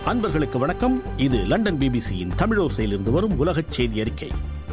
அன்பர்களுக்கு வணக்கம் இது லண்டன் பிபிசியின் தமிழோசையிலிருந்து வரும் உலகச் செய்தி அறிக்கை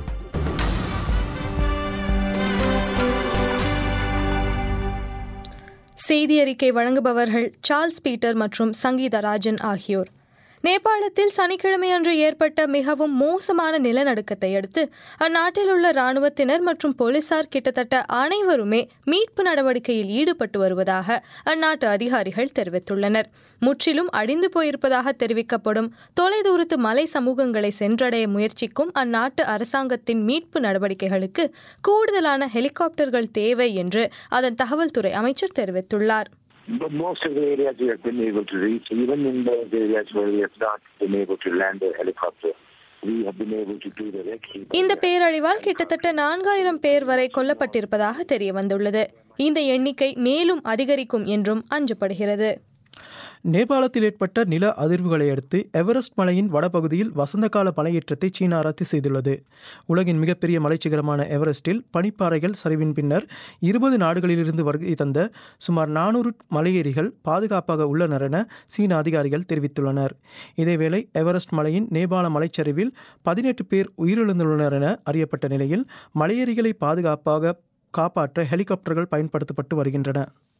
செய்தி அறிக்கை வழங்குபவர்கள் சார்ல்ஸ் பீட்டர் மற்றும் சங்கீதா ராஜன் ஆகியோர் நேபாளத்தில் சனிக்கிழமையன்று ஏற்பட்ட மிகவும் மோசமான நிலநடுக்கத்தை அடுத்து அந்நாட்டில் உள்ள ராணுவத்தினர் மற்றும் போலீசார் கிட்டத்தட்ட அனைவருமே மீட்பு நடவடிக்கையில் ஈடுபட்டு வருவதாக அந்நாட்டு அதிகாரிகள் தெரிவித்துள்ளனர் முற்றிலும் அழிந்து போயிருப்பதாக தெரிவிக்கப்படும் தொலைதூரத்து மலை சமூகங்களை சென்றடைய முயற்சிக்கும் அந்நாட்டு அரசாங்கத்தின் மீட்பு நடவடிக்கைகளுக்கு கூடுதலான ஹெலிகாப்டர்கள் தேவை என்று அதன் தகவல் துறை அமைச்சர் தெரிவித்துள்ளார் But most of the areas we have been able to reach, even in those areas where we have not been able to land a helicopter, we have been able to do the recce. இந்த பேரழிவால் கிட்டத்தட்ட நான்காயிரம் பேர் வரை கொல்லப்பட்டிருப்பதாக தெரிய வந்துள்ளது இந்த எண்ணிக்கை மேலும் அதிகரிக்கும் என்றும் அஞ்சப்படுகிறது நேபாளத்தில் ஏற்பட்ட நில அதிர்வுகளை அடுத்து எவரெஸ்ட் மலையின் வடபகுதியில் வசந்தகால மலையேற்றத்தை சீனா ரத்து செய்துள்ளது உலகின் மிகப்பெரிய மலைச்சிகரமான எவரெஸ்டில் பனிப்பாறைகள் சரிவின் பின்னர் இருபது நாடுகளிலிருந்து வருகை தந்த சுமார் நானூறு மலையேறிகள் பாதுகாப்பாக உள்ளனர் என சீன அதிகாரிகள் தெரிவித்துள்ளனர் இதேவேளை எவரெஸ்ட் மலையின் நேபாள மலைச்சரிவில் பதினெட்டு பேர் உயிரிழந்துள்ளனர் என அறியப்பட்ட நிலையில் மலையேறிகளை பாதுகாப்பாக காப்பாற்ற ஹெலிகாப்டர்கள் பயன்படுத்தப்பட்டு வருகின்றன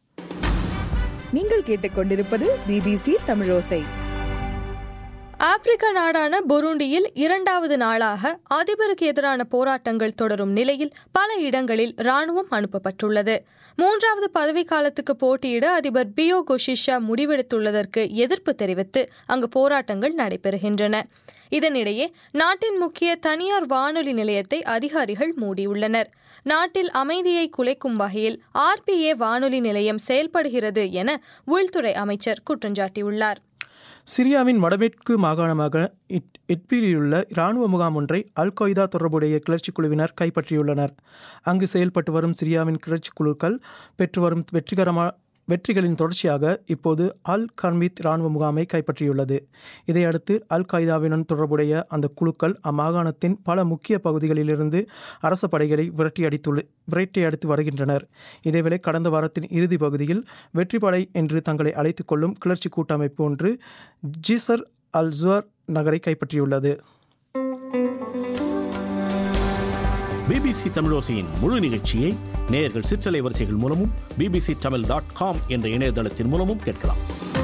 நீங்கள் கேட்டுக்கொண்டிருப்பது பிபிசி தமிழோசை ஆப்பிரிக்க நாடான புருண்டியில் இரண்டாவது நாளாக அதிபருக்கு எதிரான போராட்டங்கள் தொடரும் நிலையில் பல இடங்களில் ராணுவம் அனுப்பப்பட்டுள்ளது மூன்றாவது பதவிக்காலத்துக்கு போட்டியிட அதிபர் பியோ கோஷிஷா முடிவெடுத்துள்ளதற்கு எதிர்ப்பு தெரிவித்து அங்கு போராட்டங்கள் நடைபெறுகின்றன இதனிடையே நாட்டின் முக்கிய தனியார் வானொலி நிலையத்தை அதிகாரிகள் மூடியுள்ளனர் நாட்டில் அமைதியை குலைக்கும் வகையில் ஆர்பிஏ வானொலி நிலையம் செயல்படுகிறது என உள்துறை அமைச்சர் குற்றஞ்சாட்டியுள்ளார் சிரியாவின் வடமேற்கு மாகாணமாக இட் இட்பிலிலுள்ள இராணுவ முகாம் ஒன்றை அல் கொய்தா தொடர்புடைய கிளர்ச்சி குழுவினர் கைப்பற்றியுள்ளனர் அங்கு செயல்பட்டு வரும் சிரியாவின் கிளர்ச்சி குழுக்கள் பெற்று வரும் வெற்றிகரமான வெற்றிகளின் தொடர்ச்சியாக இப்போது அல் கர்மித் இராணுவ முகாமை கைப்பற்றியுள்ளது இதையடுத்து அல் qaedaவுடன் தொடர்புடைய அந்த குழுக்கள் அம்மாகாணத்தின் பல முக்கிய பகுதிகளிலிருந்து அரச படைகளை விரட்டியடித்துள்ள விரட்டியடித்து வருகின்றனர் இதேவேளை கடந்த வாரத்தின் இறுதி பகுதியில் வெற்றி படை என்று தங்களை அழைத்துக் கொள்ளும் கிளர்ச்சி கூட்டமைப்பு ஒன்று ஜிசர் அல் ஜுவர் நகரை கைப்பற்றியுள்ளது பிபிசி தமிழோசையின் முழு நிகழ்ச்சியை நேயர்கள் சிற்றலை வரிசைகள் மூலமும் பிபிசி தமிழ் டாட் காம் என்ற இணையதளத்தின் மூலமும் கேட்கலாம்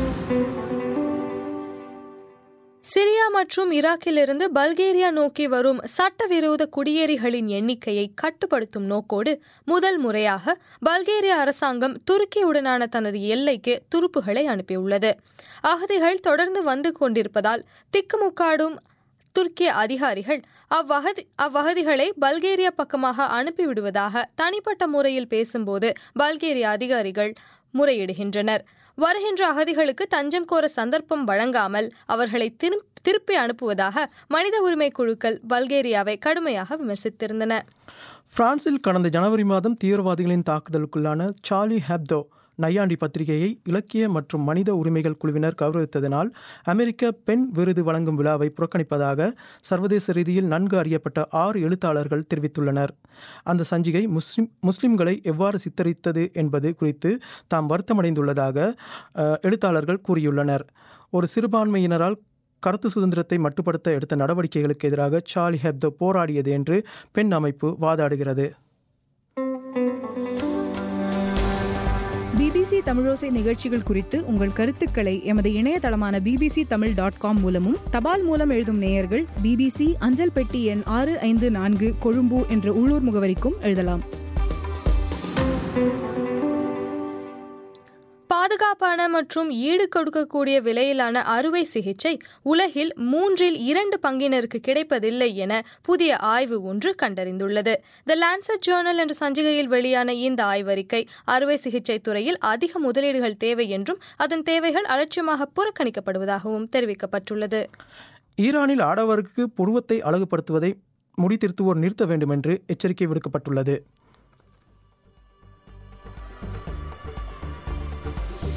சிரியா மற்றும் ஈராக்கிலிருந்து பல்கேரியா நோக்கி வரும் சட்டவிரோத குடியேறிகளின் எண்ணிக்கையை கட்டுப்படுத்தும் நோக்கோடு முதல் முறையாக பல்கேரியா அரசாங்கம் துருக்கியுடனான தனது எல்லைக்கு துருப்புகளை அனுப்பியுள்ளது அகதிகள் தொடர்ந்து வந்து கொண்டிருப்பதால் திக்குமுக்காடும் துருக்கிய அதிகாரிகள் அவ்வகதி அவ்வகதிகளை பல்கேரியா பக்கமாக அனுப்பிவிடுவதாக தனிப்பட்ட முறையில் பேசும்போது பல்கேரிய அதிகாரிகள் முறையிடுகின்றனர் வருகின்ற அகதிகளுக்கு தஞ்சம் கோர சந்தர்ப்பம் வழங்காமல் அவர்களை திரும் திருப்பி அனுப்புவதாக மனித உரிமை குழுக்கள் பல்கேரியாவை கடுமையாக விமர்சித்திருந்தன பிரான்சில் கடந்த ஜனவரி மாதம் தீவிரவாதிகளின் தாக்குதலுக்குள்ளான சார்லி ஹெப்தோ நையாண்டி பத்திரிகையை இலக்கிய மற்றும் மனித உரிமைகள் குழுவினர் கௌரவித்ததனால் அமெரிக்க பெண் விருது வழங்கும் விழாவை புறக்கணிப்பதாக சர்வதேச ரீதியில் நன்கு அறியப்பட்ட ஆறு எழுத்தாளர்கள் தெரிவித்துள்ளனர் அந்த சஞ்சிகை முஸ்லிம் முஸ்லிம்களை எவ்வாறு சித்தரித்தது என்பது குறித்து தாம் வருத்தமடைந்துள்ளதாக அஹ், எழுத்தாளர்கள் கூறியுள்ளனர் ஒரு சிறுபான்மையினரால் கருத்து சுதந்திரத்தை மட்டுப்படுத்த எடுத்த நடவடிக்கைகளுக்கு எதிராக சார்லி ஹெப்தோ போராடியது என்று பெண் அமைப்பு வாதாடுகிறது பிபிசி தமிழோசை நிகழ்ச்சிகள் குறித்து உங்கள் கருத்துக்களை எமது இணையதளமான பிபிசி தமிழ் டாட் காம் மூலமும் தபால் மூலம் எழுதும் நேயர்கள் பிபிசி அஞ்சல் பெட்டி எண் ஆறு ஐந்து நான்கு கொழும்பு என்ற உள்ளூர் முகவரிக்கும் எழுதலாம் பாதுகாப்பான மற்றும் ஈடு கொடுக்கக்கூடிய விலையிலான அறுவை சிகிச்சை உலகில் மூன்றில் இரண்டு பங்கினருக்கு கிடைப்பதில்லை என புதிய ஆய்வு ஒன்று கண்டறிந்துள்ளது த லான்செட் ஜேர்னல் என்ற சஞ்சிகையில் வெளியான இந்த ஆய்வறிக்கை அறுவை சிகிச்சை துறையில் அதிக முதலீடுகள் தேவை என்றும் அதன் தேவைகள் அலட்சியமாக புறக்கணிக்கப்படுவதாகவும் தெரிவிக்கப்பட்டுள்ளது ஈரானில் ஆடவருக்கு புருவத்தை அழகுபடுத்துவதை முடித்திருத்துவோர் நிறுத்த வேண்டும் என்று எச்சரிக்கை விடுக்கப்பட்டுள்ளது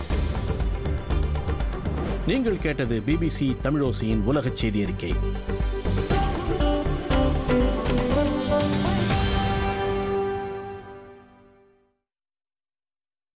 நீங்கள் கேட்டது பிபிசி தமிழோசையின் உலகச் செய்தி அறிக்கை